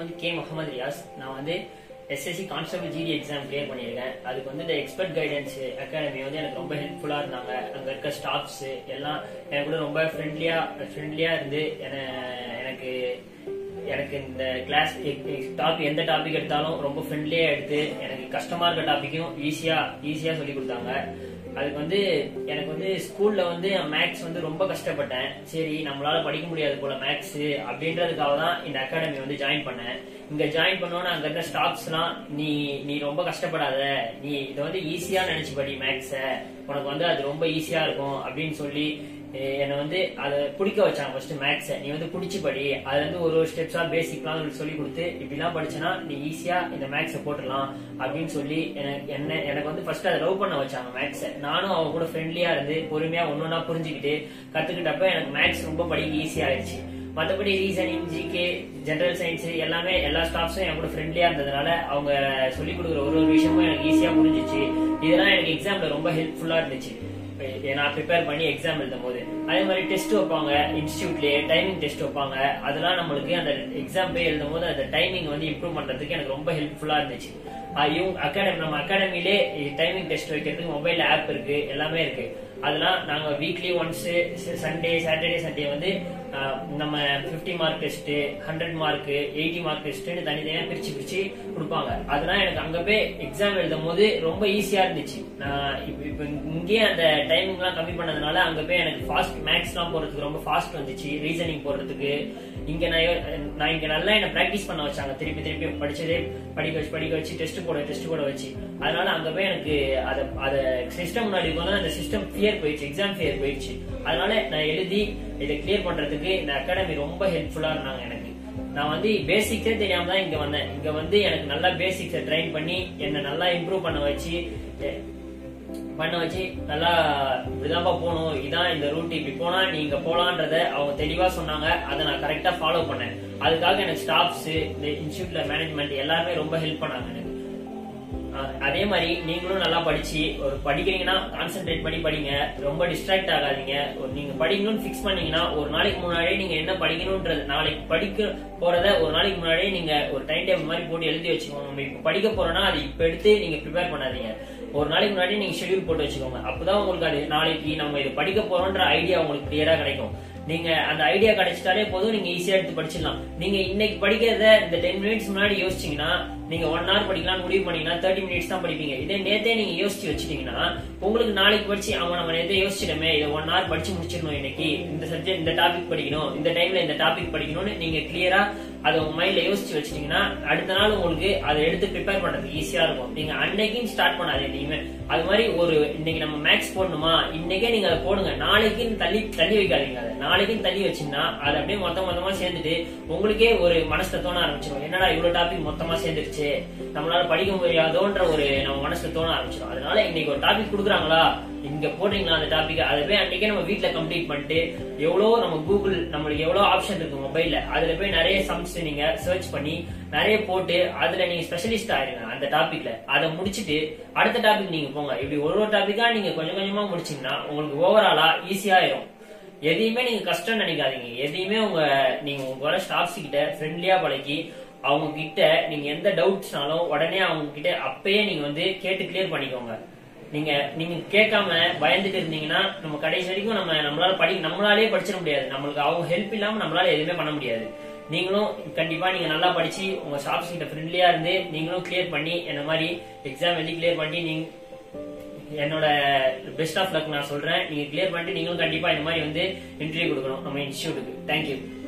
வந்து கே முகமது ரியாஸ் நான் வந்து SSC constable GD exam clear பண்ணியிருக்கேன் அதுக்கு வந்து இந்த எக்ஸ்பர்ட் கைடன்ஸ் அகாடமி வந்து எனக்கு ரொம்ப ஹெல்ப்ஃபுல்லா இருந்தாங்க அங்க இருக்க ஸ்டாஃப்ஸ் எல்லாம் எனக்கு கூட ரொம்ப ஃப்ரெண்ட்லியா ஃப்ரெண்ட்லியா இருந்து என- எனக்கு எனக்கு இந்த கிளாஸ் டாபிக் எந்த டாபிக் எடுத்தாலும் ரொம்ப ஃப்ரெண்ட்லியா எடுத்து எனக்கு கஷ்டமா இருக்க டாபிக்கும் ஈஸியா ஈஸியா சொல்லி கொடுத்தாங்க அதுக்கு வந்து எனக்கு வந்து ஸ்கூல்ல வந்து மேக்ஸ் வந்து ரொம்ப கஷ்டப்பட்டேன் சரி நம்மளால படிக்க முடியாது போல மேக்ஸ் அப்படின்றதுக்காக தான் இந்த அகாடமி வந்து ஜாயின் பண்ணேன் இங்க ஜாயின் பண்ணோன்னு அங்க இருக்க ஸ்டாஃப்ஸ் எல்லாம் நீ நீ ரொம்ப கஷ்டப்படாத நீ இதை வந்து ஈஸியா நினைச்சு படி மேக்ஸ உனக்கு வந்து அது ரொம்ப ஈஸியா இருக்கும் அப்படின்னு சொல்லி எ- என்னை வந்து அதை பிடிக்க வச்சாங்க ஃபர்ஸ்ட் மேக்ஸை நீ வந்து பிடிச்சி படி அதுல இருந்து ஒரு ஒரு ஸ்டெப்ஸா பேசிக்லாம் உங்களுக்கு சொல்லி கொடுத்து இப்படிலாம் படிச்சனா நீ ஈஸியா இந்த மேக்ஸை போட்டுடலாம் அப்படின்னு சொல்லி எனக்கு என்ன எனக்கு வந்து ஃபர்ஸ்ட் அதை லவ் பண்ண வச்சாங்க மேக்ஸை நானும் அவங்க கூட ஃப்ரெண்ட்லியா இருந்து பொறுமையா ஒன்னொன்னா புரிஞ்சுக்கிட்டு கத்துக்கிட்டப்ப எனக்கு மேக்ஸ் ரொம்ப படிக்க ஈஸியா ஆயிடுச்சு மற்றபடி ரீசனிங் ஜிகே ஜெனரல் சயின்ஸ் எல்லாமே எல்லா ஸ்டாஃப்ஸும் என் கூட ஃப்ரெண்ட்லியா இருந்ததுனால அவங்க சொல்லி கொடுக்குற ஒரு ஒரு விஷயமும் எனக்கு ஈஸியா புரிஞ்சிச்சு இதெல்லாம் எனக்கு எக்ஸாம்ல ரொம்ப ஹெல்ப்ஃபுல்லா இருந்துச்சு இப்ப நான் ப்ரிப்பேர் பண்ணி எக்ஸாம் எழுதும் போது அதே மாதிரி டெஸ்ட் வைப்பாங்க இன்ஸ்டியூட்லயே டைமிங் டெஸ்ட் வைப்பாங்க அதெல்லாம் நம்மளுக்கு அந்த எக்ஸாம் போய் எழுதும் போது அந்த டைமிங் வந்து இம்ப்ரூவ் பண்றதுக்கு எனக்கு ரொம்ப ஹெல்ப்ஃபுல்லா இருந்துச்சு ஆஹ் இவங்க அகாடமி நம்ம அகாடமிலே டைமிங் டெஸ்ட் வைக்கிறதுக்கு மொபைல் ஆப் இருக்கு எல்லாமே இருக்கு அதெல்லாம் நாங்க weekly once Sunday Saturday Sunday வந்து ஆஹ் நம்ம 50 mark test hundred mark eighty mark டெஸ்ட்னு தனித்தனியா பிரிச்சு பிரிச்சு கொடுப்பாங்க அதெல்லாம் எனக்கு அங்க போய் எக்ஸாம் எழுதும் போது ரொம்ப ஈஸியா இருந்துச்சு நான் இப்ப இப்ப இங்கேயே அந்த டைமிங் எல்லாம் கம்மி பண்ணதுனால அங்க போய் எனக்கு ஃபாஸ்ட் மேக்ஸ் எல்லாம் போறதுக்கு ரொம்ப ஃபாஸ்ட் வந்துச்சு ரீசனிங் போறதுக்கு இங்க நான் யோ- நான் இங்க நல்லா என்ன பிராக்டிஸ் பண்ண வச்சாங்க திருப்பி திருப்பி படிச்சதே படிக்க வச்சு படிக்க வச்சு டெஸ்ட் போட டெஸ்ட் போட வச்சு அதனால அங்க போய் எனக்கு அத அத சிஸ்டம் முன்னாடி போனா அந்த சிஸ்டம் ஃபியர் போயிடுச்சு எக்ஸாம் ஃபியர் போயிடுச்சு அதனால நான் எழுதி இதை கிளியர் பண்றதுக்கு இந்த அகாடமி ரொம்ப ஹெல்ப்ஃபுல்லா இருந்தாங்க எனக்கு நான் வந்து பேசிக்ஸே தெரியாம தான் இங்க வந்தேன் இங்க வந்து எனக்கு நல்லா பேசிக்ஸை ட்ரைன் பண்ணி என்ன நல்லா இம்ப்ரூவ் பண்ண வச்சு எ- பண்ண வச்சு நல்லா இப்படிதான்ப்பா போகணும் இதான் இந்த ரூட் இப்படி போனா நீங்க போலான்றத அவங்க தெளிவா சொன்னாங்க அதை நான் கரெக்டா ஃபாலோ பண்ணேன் அதுக்காக எனக்கு ஸ்டாஃப்ஸ் இந்த இன்ஸ்டியூட்ல மேனேஜ்மெண்ட் எல்லாருமே ரொம்ப ஹெல்ப் பண்ணாங்க எனக்கு அஹ் அதே மாதிரி நீங்களும் நல்லா படிச்சு ஒரு படிக்கிறீங்கன்னா கான்சென்ட்ரேட் பண்ணி படிங்க ரொம்ப டிஸ்ட்ராக்ட் ஆகாதீங்க ஒரு நீங்க படிக்கணும்னு ஃபிக்ஸ் பண்ணீங்கன்னா ஒரு நாளைக்கு முன்னாடியே நீங்க என்ன படிக்கணும்ன்றது நாளைக்கு படிக்க போறத ஒரு நாளைக்கு முன்னாடியே நீங்க ஒரு டைம் டேபிள் மாதிரி போட்டு எழுதி வச்சுக்கோங்க நம்ம இப்ப படிக்க போறோம்னா அது இப்ப எடுத்து நீங்க ப்ரிப்பேர் பண்ணாதீங்க ஒரு நாளைக்கு முன்னாடி நீங்க ஷெட்யூல் போட்டு வச்சுக்கோங்க அப்பதான் உங்களுக்கு அது நாளைக்கு நம்ம இது படிக்க போறோம்ன்ற ஐடியா உங்களுக்கு கிளியரா கிடைக்கும் நீங்க அந்த ஐடியா கிடைச்சிட்டாலே போதும் நீங்க ஈஸியா எடுத்து படிச்சிடலாம் நீங்க இன்னைக்கு படிக்கிறத இந்த டென் மினிட்ஸ் முன்னாடி யோசிச்சீங்கன்னா நீங்க ஒன் ஹவர் படிக்கலாம்னு முடிவு பண்ணீங்கன்னா தேர்ட்டி மினிட்ஸ் தான் படிப்பீங்க இதே நேத்தே நீங்க யோசிச்சு வச்சிட்டீங்கன்னா உங்களுக்கு நாளைக்கு படிச்சு அவன் நம்ம நேத்தே யோசிச்சிட்டமே இதை ஒன் ஹவர் படிச்சு முடிச்சிடணும் இன்னைக்கு இந்த சப்ஜெக்ட் இந்த டாபிக் படிக்கணும் இந்த டைம்ல இந்த டாபிக் படிக்கணும்னு நீங்க கிளியரா அதை உங்க மைண்ட்ல யோசிச்சு வச்சிட்டீங்கன்னா அடுத்த நாள் உங்களுக்கு அதை எடுத்து ப்ரிப்பேர் பண்றதுக்கு ஈஸியா இருக்கும் நீங்க அன்னைக்குன்னு ஸ்டார்ட் பண்ணாதீங்க நீங்க அது மாதிரி ஒரு இன்னைக்கு நம்ம மேக்ஸ் போடணுமா இன்னைக்கே நீங்க அதை போடுங்க நாளைக்குன்னு தள்ளி தள்ளி வைக்காதீங்க அதை நாளைக்குன்னு தள்ளி வச்சீங்கன்னா அது அப்படியே மொத்த மொத்தமா சேர்ந்துட்டு உங்களுக்கே ஒரு மனசுல தோண ஆரம்பிச்சிடும் என்னடா இவ்வளவு டாபிக் மொத்தமா சேர்ந்துருச்சு நம்மளால படிக்க முடியாதோன்ற ஒரு நம்ம மனசுல தோண ஆரம்பிச்சிடும் அதனால இன்னைக்கு ஒரு டாபிக் கொடுக்குறாங்களா இங்க போடுறீங்களா அந்த டாபிக் அதை போய் அன்னைக்கே நம்ம வீட்ல கம்ப்ளீட் பண்ணிட்டு எவ்வளவு நம்ம கூகுள் நம்மளுக்கு எவ்வளவு ஆப்ஷன் இருக்கு மொபைல்ல அதுல போய் நிறைய சம்ஸ் நீங்க சர்ச் பண்ணி நிறைய போட்டு அதுல நீங்க ஸ்பெஷலிஸ்ட் ஆயிருங்க அந்த டாபிக்ல அதை முடிச்சிட்டு அடுத்த டாபிக் நீங்க போங்க இப்படி ஒரு ஒரு டாபிக்கா நீங்க கொஞ்சம் கொஞ்சமா முடிச்சீங்கன்னா உங்களுக்கு ஓவராலா ஈஸியா ஆயிரும் எதையுமே நீங்க கஷ்டம் நினைக்காதீங்க எதையுமே உங்க நீங்க உங்க வர ஸ்டாஃப்ஸ் கிட்ட ஃப்ரெண்ட்லியா பழகி அவங்க கிட்ட நீங்க எந்த டவுட்ஸ்னாலும் உடனே அவங்க கிட்ட அப்பயே நீங்க வந்து கேட்டு கிளியர் பண்ணிக்கோங்க நீங்க நீங்க கேட்காம பயந்துட்டு இருந்தீங்கன்னா நம்ம கடைசி வரைக்கும் நம்ம நம்மளால படி நம்மளாலே படிச்சிட முடியாது நம்மளுக்கு அவங்க ஹெல்ப் இல்லாம நம்மளால எதுவுமே பண்ண முடியாது நீங்களும் கண்டிப்பா நீங்க நல்லா படிச்சு உங்க ஸ்டாஃப்ஸ் கிட்ட ஃப்ரெண்ட்லியா இருந்து நீங்களும் கிளியர் பண்ணி என்ன மாதிரி எக்ஸாம் எழுதி கிளியர் பண்ணி நீங்க என்னோட பெஸ்ட் ஆஃப் லக் நான் சொல்றேன் நீங்க கிளியர் பண்ணிட்டு நீங்களும் கண்டிப்பா இந்த மாதிரி வந்து இன்டர்வியூ கொடுக்கணும் நம்ம இன்ஸ்டியூட்டுக்கு தேங்க்யூ